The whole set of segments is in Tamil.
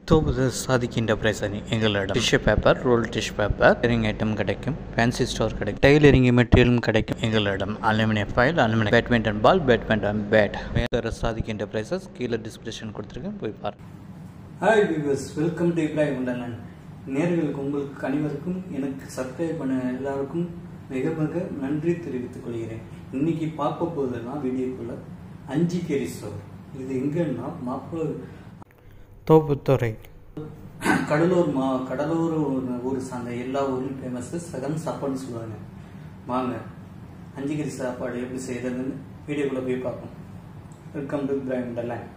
தோபுது சாதிக் என்டர்பிரைஸ் அணி எங்களிடம் tissue paper roll tissue paper tailoring item கிடைக்கும் ஃபேன்சி ஸ்டோர் கிடைக்கும் டெய்லரிங் மெட்டீரியலும் கிடைக்கும் எங்களிடம் aluminium foil aluminium badminton ball badminton bat வேறு சாதிக் என்டர்பிரைசஸ் கீழே டிஸ்கிரிப்ஷன் கொடுத்துருக்கேன் போய் பாருங்க hi viewers welcome to Ibrahim உண்டனன் நேர்களுக்கு உங்களுக்கு அனைவருக்கும் எனக்கு சப்ஸ்கிரைப் பண்ண எல்லாருக்கும் மிக மிக நன்றி தெரிவித்துக் கொள்கிறேன் இன்னைக்கு பார்க்க போகுதுன்னா வீடியோக்குள்ள அஞ்சு கேரி ஸ்டோர் இது எங்கன்னா மாப்பிள தோப்புத்துறை கடலூர் மா கடலூர் ஊர்- ஊர் சார்ந்த எல்லா ஊர்லையும் ஃபேமஸ் சகன் சாப்பாடுன்னு சொல்லுவாங்க வாங்க அஞ்சுகிரி சாப்பாடு எப்படி செய்யறதுன்னு வீடியோக்குள்ள போய் பார்ப்போம் வெல்கம் டு இப்ராஹிம் உண்டனன்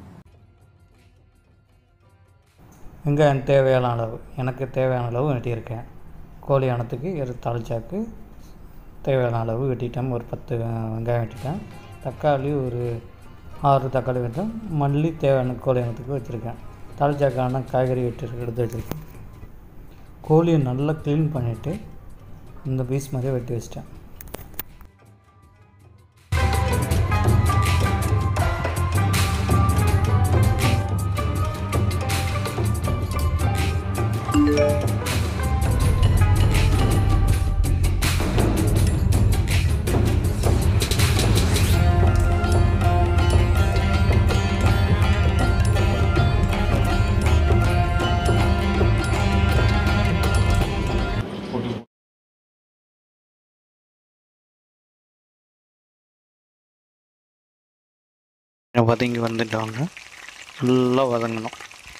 வெங்காயம் தேவையான அளவு எனக்கு தேவையான அளவு வெட்டியிருக்கேன் கோழி அணத்துக்கு இரு தாளிச்சாக்கு தேவையான அளவு வெட்டிட்டேன் ஒரு பத்து வெங்காயம் வெட்டிட்டேன் தக்காளி ஒரு ஆறு தக்காளி வெட்டேன் மல்லி தேவையான கோழி அணத்துக்கு வச்சுருக்கேன் தாளிச்சாக்கான காய்கறி வெட்டி எடுத்து வச்சுருக்கேன் கோழியை நல்லா க்ளீன் பண்ணிவிட்டு இந்த பீஸ் மாதிரியே வெட்டி வச்சிட்டேன் வதங்கி வந்துட்டாங்க நல்லா வதங்கணும்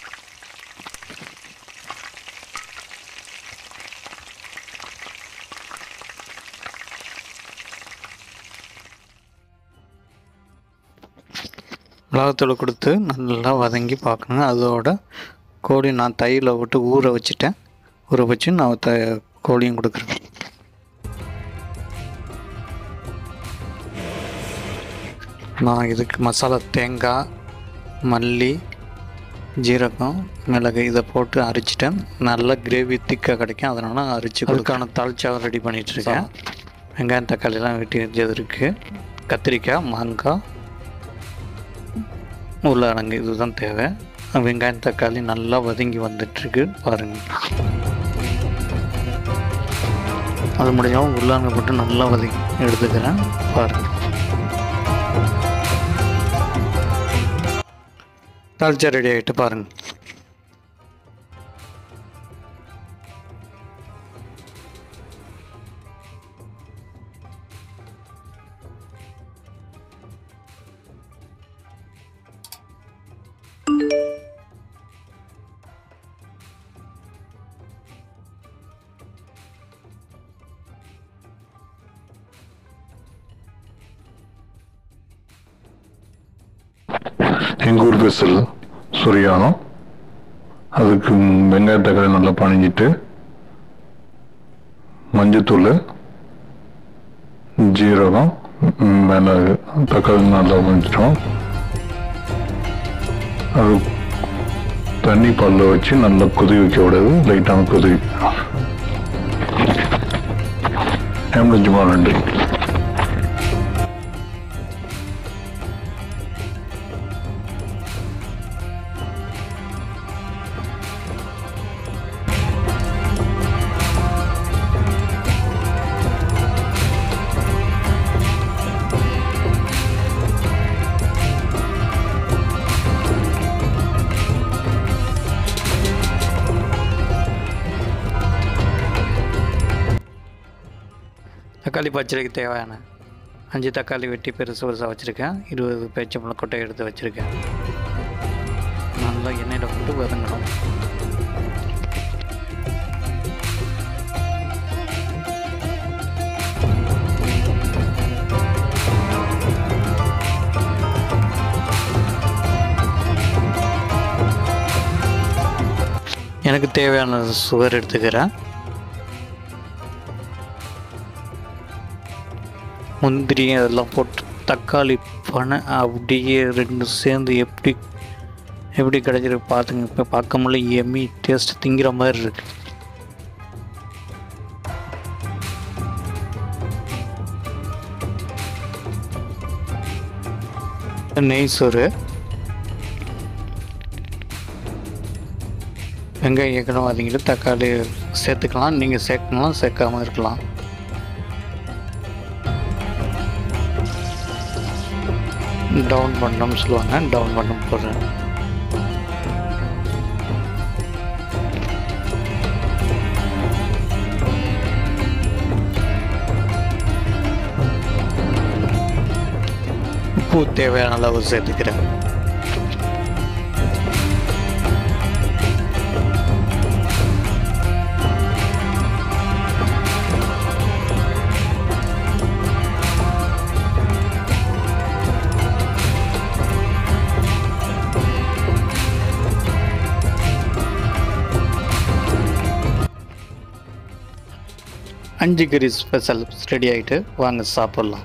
மிளகாத்தூள் கொடுத்து நல்லா வதங்கி பார்க்கணும் அதோட கோழி நான் தையில் விட்டு ஊற வச்சுட்டேன் ஊற வச்சு நான் த கோழியும் கொடுக்குறேன் நான் இதுக்கு மசாலா தேங்காய் மல்லி ஜீரகம் மிளகு இதை போட்டு அரைச்சிட்டேன் நல்ல கிரேவி திக்காக கிடைக்கும் அதனால் அரைச்சி அதுக்கான தாளிச்சாவை ரெடி பண்ணிகிட்ருக்கேன் வெங்காயம் தக்காளிலாம் வெட்டி வச்சது இருக்குது கத்திரிக்காய் மாங்காய் உருளைக்கிழங்கு இதுதான் தேவை வெங்காயம் தக்காளி நல்லா வதங்கி வந்துட்டுருக்கு பாருங்கள் அது முடியாமல் உருளைக்கிழங்கு போட்டு நல்லா வதக்கி எடுத்துக்கிறேன் பாருங்கள் தாளிச்சா ரெடி ஆகிட்டு பாருங்கள் எங்கள் ஊர் பெசல் சுரியானம் அதுக்கு வெங்காய தக்காளி நல்லா பணிஞ்சிட்டு மஞ்சத்தூள் ஜீரகம் ம், மிளகு தக்காளி நல்லா பணிச்சிட்டோம் அது தண்ணி பல்ல வச்சு நல்லா கொதி வைக்க விடாது லைட்டான கொதி எம்லஞ்சுமா ரெண்டு தக்காளி பச்சடிக்கு தேவையான அஞ்சு தக்காளி வெட்டி பெருசு பெருசாக வச்சுருக்கேன் இருபது பேச்சம்பழம் கொட்டை எடுத்து வச்சுருக்கேன் நல்லா எண்ணெயில் போட்டு வதங்கணும் எனக்கு தேவையான சுகர் எடுத்துக்கிறேன் முந்திரி அதெல்லாம் போட்டு தக்காளி பனை அப்படியே ரெண்டு சேர்ந்து எப்படி எப்படி கிடைச்சிருக்கு பார்த்துங்க இப்போ பார்க்க முடியல எம்மி டேஸ்ட் திங்கிற மாதிரி இருக்கு நெய் சோறு வெங்காயம் ஏற்கனவே வதங்கிட்டு தக்காளி சேர்த்துக்கலாம் நீங்கள் சேர்க்கலாம் சேர்க்காம இருக்கலாம் டவுன் பண்ணணும்னு சொல்லுவாங்க டவுன் பண்ண போடுறேன் உப்பு தேவையான அளவு சேர்த்துக்கிறேன் அஞ்சு கறி ஸ்பெஷல் ரெடி ஆகிட்டு வாங்க சாப்பிட்லாம்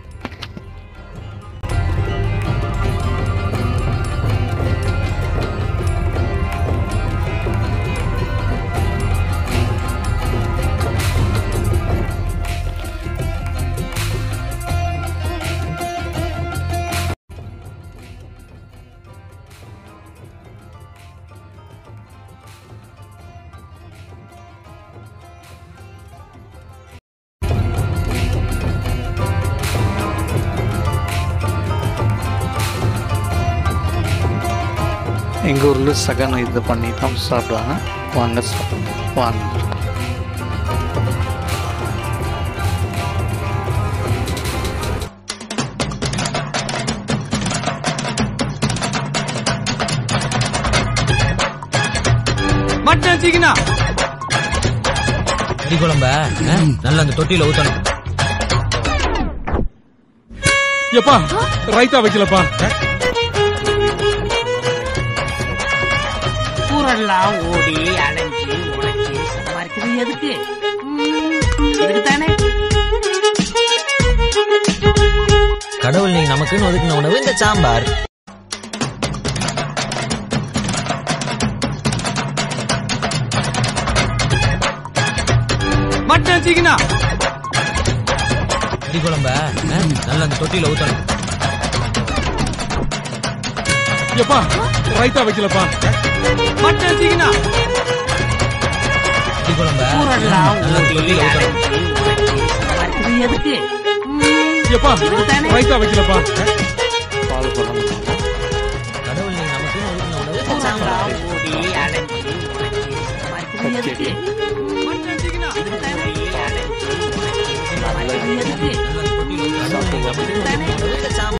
எங்கள் ஊரில் சகனம் இது பண்ணி தான் சாப்பிடுவாங்க வாங்க சாப்பிடுவோம் வாங்க மட்டன் சிக்கனா கறி குழம்ப ஆ, நல்லா அந்த தொட்டியில ஊத்தணும் எப்பா ரைத்தா வைக்கலப்பா ஊரெல்லாம் ஓடி அலைஞ்சு உழைச்சி சம்பாதிக்கிறது எதுக்கு ம், இதுக்கு தானே கடவுள் நீ நமக்குன்னு ஒதுக்கின உணவு இந்த சாம்பார் மட்டன் சிக்கனா கறி குழம்ப ஆ, நல்லா அந்த தொட்டியில ஊத்தணும் எப்பா ரைத்தா வைக்கலப்பா மட்டன் சிக்கனா கறி குழம்ப ஆ, ஊரெல்லாம் நல்லா அந்த ஓடி தொட்டியில ஊத்தணும் அலைஞ்சு உழைச்சி சம்பாதிக்கிறது எதுக்கு ம், எப்பா ரைத்தா வைக்கலப்பா பால் குழம்பு கடவுள் நீ நமக்குன்னு ஒதுக்கின உணவு இந்த சாம்பார் ஊரெல்லாம் ஓடி அலைஞ்சு உழைச்சி சம்பாதிக்கிறது எதுக்கு மட்டன் சிக்கனா இதுக்கு தானே ஓடி அலைஞ்சு உழைச்சி சம்பாதிக்கிறது எதுக்கு நல்லா அந்த தொட்டியில ஊத்தணும் இதுக்கு தானே